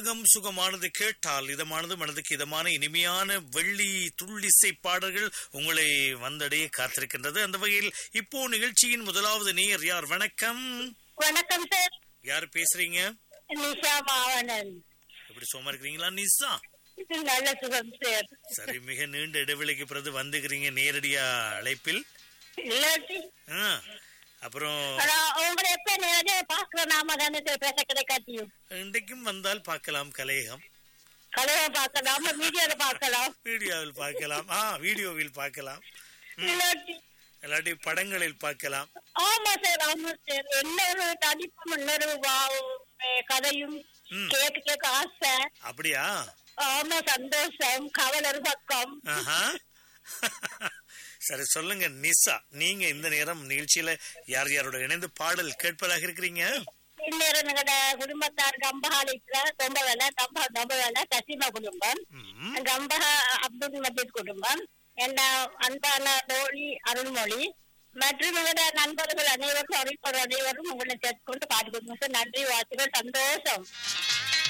ராகம் சுகமானது கேட்டால் இதமானது மனதுக்கு இதமான இனிமையான வெள்ளி துள்ளிசை பாடல்கள் உங்களை வந்தடைய காத்திருக்கின்றது அந்த வகையில் இப்போ நிகழ்ச்சியின் முதலாவது நேயர் யார் வணக்கம் வணக்கம் சார் யார் பேசுறீங்க நிஷா மாவனன் எப்படி சும்மா இருக்கிறீங்களா நிசா நல்ல சுகம் சார் சரி மிக நீண்ட இடைவெளிக்கு பிறகு வந்துக்கிறீங்க நேரடியா அழைப்பில் இல்லாட்டி ஆ, அப்புறம் ஆனா உங்களை எப்ப நேரடியா பாக்குற நாம தானே சார் பேச கிடைக்காட்டியும் இன்றைக்கும் வந்தால் பார்க்கலாம் கலையகம் கலையை பார்க்கலாம் வீடியோல பார்க்கலாம் வீடியோவில் பார்க்கலாம் ஆ வீடியோவில் பார்க்கலாம் இல்லாட்டி இல்லாட்டி படங்களில் பார்க்கலாம் ஆமா சார் ஆமா சார் இன்னொரு தடிப்பும் இன்னொரு வா- அஹ் கதையும் ம். கேட்க கேட்க ஆசை அப்படியா ஆமா சந்தோஷம் கவலை ஒரு பக்கம் ஆஹா. சரி சொல்லுங்க நிசா நீங்க இந்த நேரம் நிகழ்ச்சியில யார் யாரோட இணைந்து பாடல் கேட்பதாக இருக்கிறீங்க இந்நேரம் எங்களோட குடும்பத்தார் கம்பஹாலித்துல ரொம்ப வேலை கம்ப ரொம்ப வேலை கசிமா குடும்பம் ம், கம்பஹ அப்துல் மஜீத் குடும்பம் என்ன அன்பான தோழி அருள்மொழி மற்றும் எங்களோட நண்பர்கள் அனைவருக்கும் அறிவிப்பவர் அனைவரும் உங்களை சேர்த்துக்கொண்டு பாட்டு கொடுங்க சார் நன்றி வாழ்த்துக்கள் சந்தோஷம்